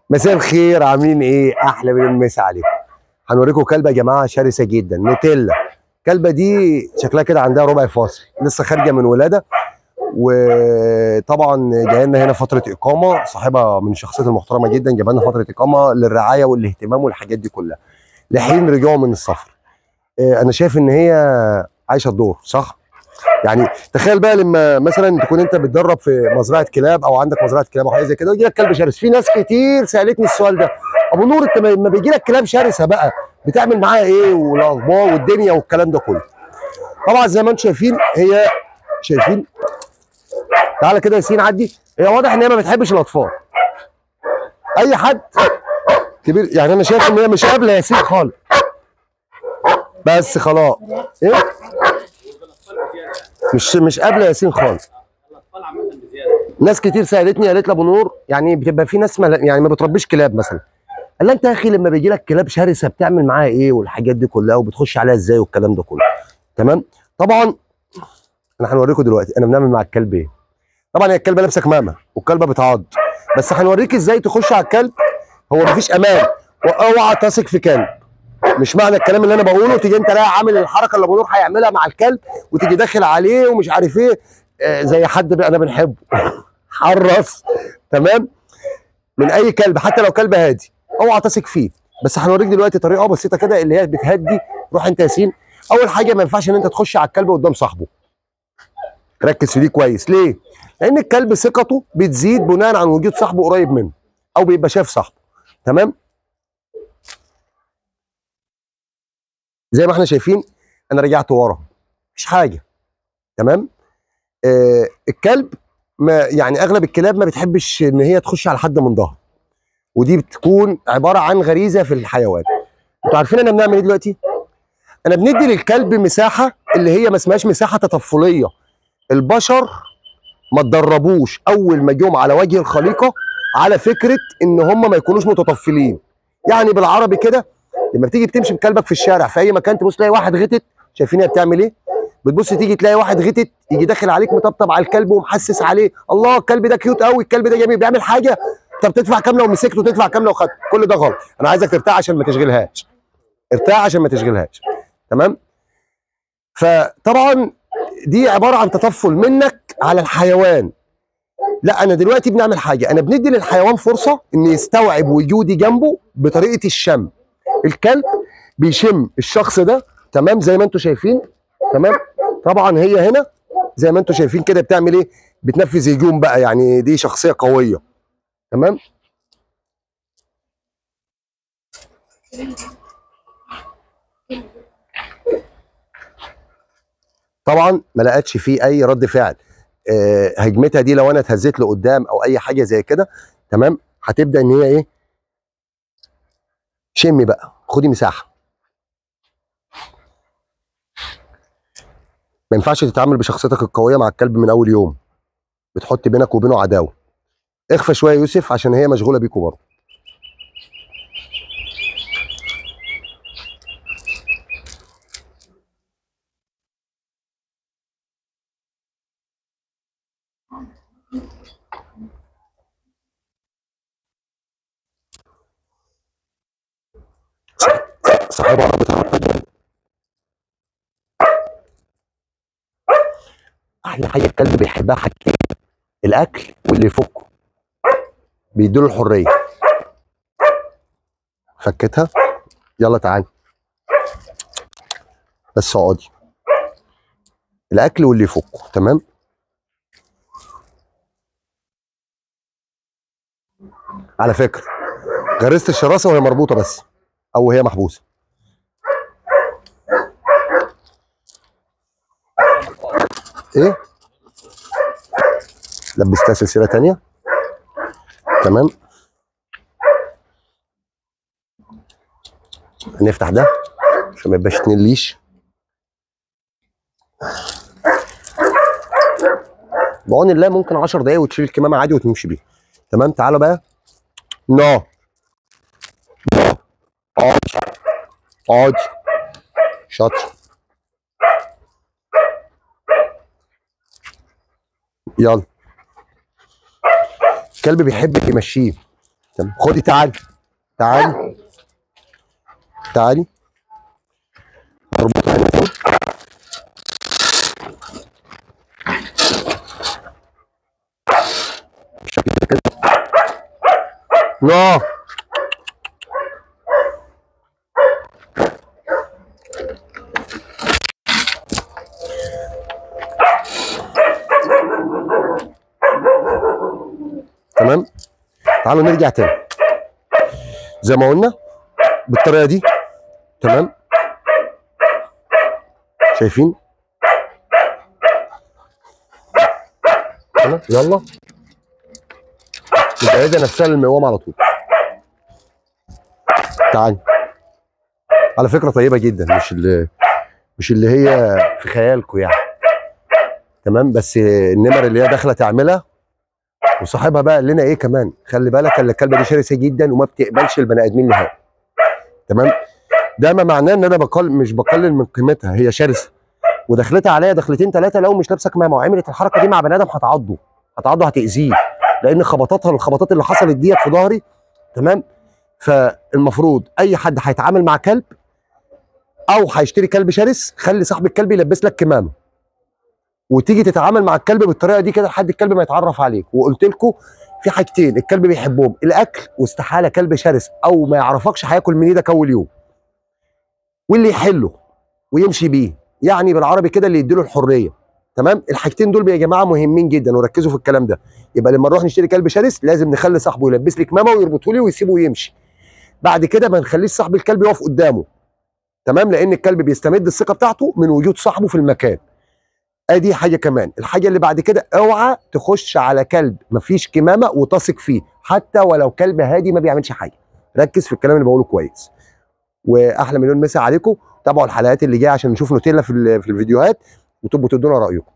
مساء الخير عاملين ايه احلى من المسا عليكم هنوريكم كلبه يا جماعه شرسه جدا نوتيلا الكلبه دي شكلها كده عندها ربع فاصل لسه خارجه من ولاده وطبعا جايه لنا هنا فتره اقامه صاحبها من الشخصيات المحترمه جدا جاب لنا فتره اقامه للرعايه والاهتمام والحاجات دي كلها لحين رجوعه من السفر آه، انا شايف ان هي عايشه الدور صح يعني تخيل بقى لما مثلا تكون انت بتدرب في مزرعه كلاب او عندك مزرعه كلاب او حاجه زي كده ويجي لك كلب شرس في ناس كتير سالتني السؤال ده ابو نور انت لما بيجي لك كلاب شرسه بقى بتعمل معاها ايه والاخبار والدنيا والكلام ده كله طبعا زي ما انتم شايفين هي شايفين تعالى كده يا ياسين عدي هي واضح ان هي ما بتحبش الاطفال اي حد كبير يعني انا شايف ان هي مش قابله ياسين خالص بس خلاص ايه مش مش قابله ياسين خالص ناس كتير سالتني قالت لي ابو نور يعني بتبقى في ناس مل... يعني ما بتربيش كلاب مثلا قال لها انت يا اخي لما بيجي لك كلاب شرسه بتعمل معاها ايه والحاجات دي كلها وبتخش عليها ازاي والكلام ده كله تمام طبعا انا هنوريكم دلوقتي انا بنعمل مع الكلب ايه طبعا هي الكلبه لابسه كمامه والكلبه بتعض بس هنوريك ازاي تخش على الكلب هو مفيش امان واوعى تثق في كلب مش معنى الكلام اللي انا بقوله تيجي انت لا عامل الحركه اللي ابو نور هيعملها مع الكلب وتيجي داخل عليه ومش عارف ايه آه، زي حد بقى انا بنحبه حرص تمام من اي كلب حتى لو كلب هادي اوعى تثق فيه بس هنوريك دلوقتي طريقه بسيطه كده اللي هي بتهدي روح انت ياسين اول حاجه ما ينفعش ان انت تخش على الكلب قدام صاحبه ركز في دي كويس ليه لان الكلب ثقته بتزيد بناء عن وجود صاحبه قريب منه او بيبقى شايف صاحبه تمام زي ما احنا شايفين انا رجعت ورا مفيش حاجه تمام آه الكلب ما يعني اغلب الكلاب ما بتحبش ان هي تخش على حد من ظهر ودي بتكون عباره عن غريزه في الحيوان انتوا عارفين انا بنعمل ايه دلوقتي انا بندي للكلب مساحه اللي هي ما اسمهاش مساحه تطفليه البشر ما تدربوش اول ما جم على وجه الخليقه على فكره ان هم ما يكونوش متطفلين يعني بالعربي كده لما بتيجي بتمشي بكلبك في الشارع في اي مكان تبص تلاقي واحد غتت شايفين هي بتعمل ايه بتبص تيجي تلاقي واحد غتت يجي داخل عليك مطبطب على الكلب ومحسس عليه الله الكلب ده كيوت قوي الكلب ده جميل بيعمل حاجه طب تدفع كام لو مسكته تدفع كام لو خدته كل ده غلط انا عايزك ترتاح عشان ما تشغلهاش ارتاح عشان ما تشغلهاش تمام فطبعا دي عباره عن تطفل منك على الحيوان لا انا دلوقتي بنعمل حاجه انا بندي للحيوان فرصه ان يستوعب وجودي جنبه بطريقه الشم الكلب بيشم الشخص ده تمام زي ما انتم شايفين تمام طبعا هي هنا زي ما انتم شايفين كده بتعمل ايه بتنفذ هجوم بقى يعني دي شخصيه قويه تمام طبعا ما لقتش فيه اي رد فعل آه، هجمتها دي لو انا اتهزيت لقدام او اي حاجه زي كده تمام هتبدا ان هي ايه شمي بقى خدي مساحه ما ينفعش تتعامل بشخصيتك القويه مع الكلب من اول يوم بتحط بينك وبينه عداوه اخفى شويه يا يوسف عشان هي مشغوله بيكوا برضه صاحبها بتعرف احلى حاجه الكلب بيحبها حاجتين الاكل واللي يفكه بيديله الحريه فكتها يلا تعالي بس اقعدي الاكل واللي يفكه تمام على فكره غريزه الشراسه وهي مربوطه بس او هي محبوسه ايه لبستها سلسله تانية تمام هنفتح ده عشان ما يبقاش اتنين ليش بعون الله ممكن 10 دقايق وتشيل الكمامه عادي وتمشي بيها تمام تعالوا بقى نو نو اقعد اقعد شاطر يلا الكلب بيحب يمشيه تمام خدي تعالي تعالي تعالي اربطها هنا فوق. بالشكل ده كده لا تمام تعالوا نرجع تاني زي ما قلنا بالطريقه دي تمام شايفين تمام يلا البعيده نفسها للمقوام على طول تعالي على فكره طيبه جدا مش اللي مش اللي هي في خيالكم يعني تمام بس النمر اللي هي داخله تعملها وصاحبها بقى قال لنا ايه كمان خلي بالك ان الكلبه دي شرسه جدا وما بتقبلش البني ادمين نهائي تمام ده ما معناه ان انا بقل مش بقلل من قيمتها هي شرسه ودخلتها عليا دخلتين ثلاثه لو مش لابسه كمامه وعملت الحركه دي مع بني ادم هتعضه هتعضه هتاذيه لان خبطاتها الخبطات اللي حصلت ديت في ظهري تمام فالمفروض اي حد هيتعامل مع كلب او هيشتري كلب شرس خلي صاحب الكلب يلبس لك كمامه وتيجي تتعامل مع الكلب بالطريقه دي كده لحد الكلب ما يتعرف عليك وقلت لكم في حاجتين الكلب بيحبهم الاكل واستحاله كلب شرس او ما يعرفكش هياكل من ايدك اول يوم واللي يحله ويمشي بيه يعني بالعربي كده اللي يديله الحريه تمام الحاجتين دول يا جماعه مهمين جدا وركزوا في الكلام ده يبقى لما نروح نشتري كلب شرس لازم نخلي صاحبه يلبس لي كمامه ويربطه لي ويسيبه ويمشي بعد كده ما نخليش صاحب الكلب يقف قدامه تمام لان الكلب بيستمد الثقه بتاعته من وجود صاحبه في المكان ادي حاجه كمان الحاجه اللي بعد كده اوعى تخش على كلب مفيش كمامه وتثق فيه حتى ولو كلب هادي ما بيعملش حاجه ركز في الكلام اللي بقوله كويس واحلى مليون مسا عليكم تابعوا الحلقات اللي جايه عشان نشوف نوتيلا في ال- في الفيديوهات وتبقوا تدونا رايكم